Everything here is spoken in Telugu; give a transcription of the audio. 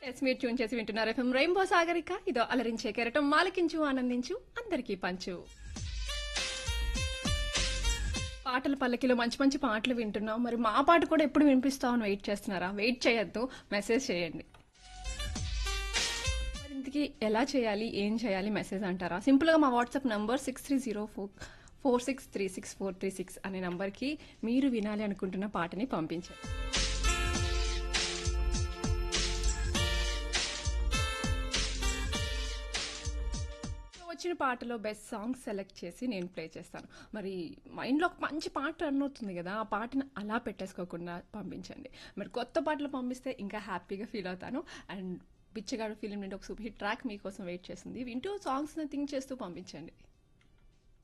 ఎస్ మీరు ట్యూన్ చేసి వింటున్నారు ఎఫ్ఎం రెయిన్బో సాగరిక ఇదో అలరించే కెరటం మాలకించు ఆనందించు అందరికీ పంచు పాటల పల్లకిలో మంచి మంచి పాటలు వింటున్నాం మరి మా పాట కూడా ఎప్పుడు వినిపిస్తామని వెయిట్ చేస్తున్నారా వెయిట్ చేయొద్దు మెసేజ్ చేయండి మరి ఇంతకీ ఎలా చేయాలి ఏం చేయాలి మెసేజ్ అంటారా సింపుల్గా మా WhatsApp number six three zero four four six three six four three six అనే నంబర్కి మీరు వినాలి అనుకుంటున్న పాటని పంపించండి వచ్చిన పాటలో బెస్ట్ సాంగ్ సెలెక్ట్ చేసి నేను ప్లే చేస్తాను మరి మైండ్లో ఒక మంచి పాట రన్ అవుతుంది కదా ఆ పాటను అలా పెట్టేసుకోకుండా పంపించండి మరి కొత్త పాటలు పంపిస్తే ఇంకా హ్యాపీగా ఫీల్ అవుతాను అండ్ బిచ్చగాడు ఫిలిం నుండి ఒక సూపర్ హిట్ ట్రాక్ మీకోసం వెయిట్ చేస్తుంది వింటూ సాంగ్స్ని థింక్ చేస్తూ పంపించండి